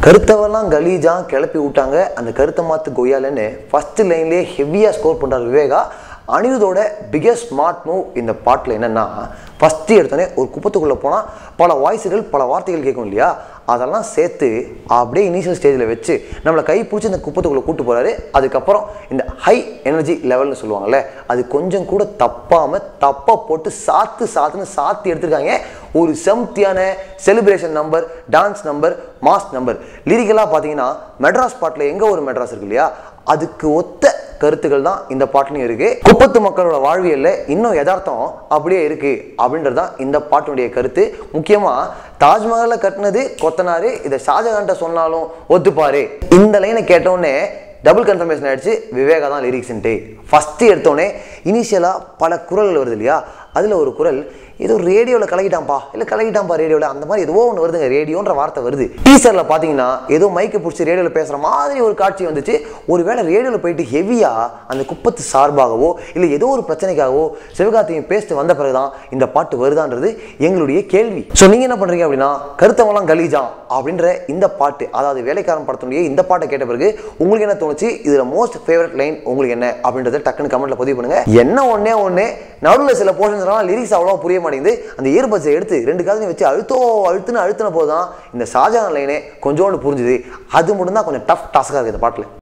கருத்தவெல்லாம் கலீஜா கிளப்பி விட்டாங்க அந்த கருத்தை மாத்து கொய்யாலன்னு ஃபர்ஸ்ட் லைன்லேயே ஹெவியாக ஸ்கோர் பண்ணுறாரு விவேகா அனிருதோட பிகெஸ்ட் ஸ்மார்ட் மூவ் இந்த பாட்டில் என்னென்னா ஃபஸ்ட்டு எடுத்தோடனே ஒரு குப்பத்துக்குள்ளே போனால் பல வாய்ஸுகள் பல வார்த்தைகள் கேட்கும் இல்லையா அதெல்லாம் சேர்த்து அப்படியே இனிஷியல் ஸ்டேஜில் வச்சு நம்மளை கை பிடிச்சி இந்த குப்பத்துக்குள்ளே கூட்டு போகிறாரு அதுக்கப்புறம் இந்த ஹை எனர்ஜி லெவல்னு சொல்லுவாங்கல்ல அது கொஞ்சம் கூட தப்பாமல் தப்பாக போட்டு சாத்து சாத்துன்னு சாத்தி எடுத்திருக்காங்க ஒரு செம்தியான celebration number dance number mass number லிரிக்கலாக பார்த்தீங்கன்னா மெட்ராஸ் பாட்டில் எங்கே ஒரு மெட்ராஸ் இருக்கு இல்லையா அதுக்கு ஒத்த கருத்துக்கள் தான் இந்த பாட்டுலையும் இருக்கு குப்பத்து மக்களோட வாழ்வியல்ல இன்னும் யதார்த்தம் அப்படியே இருக்கு அப்படின்றது தான் இந்த பாட்டுடைய கருத்து முக்கியமா தாஜ்மஹாலை கட்டினது கொத்தனாரு இதை ஷாஜகான்ட்ட சொன்னாலும் ஒத்துப்பாரு இந்த லைனை கேட்டோடனே டபுள் கன்ஃபர்மேஷன் ஆயிடுச்சு விவேகா தான் லிரிக்ஸ்ன்ட்டு ஃபஸ்ட்டு எடுத்தோடனே இனிஷியலாக பல குரல்கள் வருது இல்லையா அதில் ஒரு குரல் ஏதோ ரேடியோவில் கலக்கிட்டான்ப்பா இல்லை கலக்கிட்டான்ப்பா ரேடியோவில் அந்த மாதிரி ஏதோ ஒன்று வருதுங்க ரேடியோன்ற வார்த்தை வருது டீசரில் பார்த்தீங்கன்னா ஏதோ மைக்கை பிடிச்சி ரேடியோவில் பேசுகிற மாதிரி ஒரு காட்சி வந்துச்சு ஒருவேளை ரேடியோவில் போயிட்டு ஹெவியாக அந்த குப்பத்து சார்பாகவோ இல்லை ஏதோ ஒரு பிரச்சனைக்காகவோ சிவகார்த்திகேயன் பேசிட்டு வந்த பிறகு தான் இந்த பாட்டு வருதான்றது எங்களுடைய கேள்வி ஸோ நீங்கள் என்ன பண்ணுறீங்க அப்படின்னா கருத்தவெல்லாம் கலீஜா அப்படின்ற இந்த பாட்டு அதாவது வேலைக்காரன் படத்துடைய இந்த பாட்டை கேட்ட பிறகு உங்களுக்கு என்ன தோணுச்சு இதில் மோஸ்ட் ஃபேவரட் லைன் உங்களுக்கு என்ன அப்படின்றத டக்குன்னு கமெண்ட்ல பதிவு பண்ணுங்க என்ன ஒன்னே ஒன்று நடுவில் சில போர்ஷன்ஸ்லாம் லிரிக்ஸ் அவ்வளோ புரிய மாட்டேங்குது அந்த இயர்பட்ஸை எடுத்து ரெண்டு காதையும் வச்சு அழுத்தோ அழுத்துன்னு அழுத்தின போது தான் இந்த ஷாஜகான் லைனே கொஞ்சோண்டு புரிஞ்சுது அது மட்டும் தான் கொஞ்சம் டஃப் டாஸ்காக இருக்குது இந்த பாட்டில்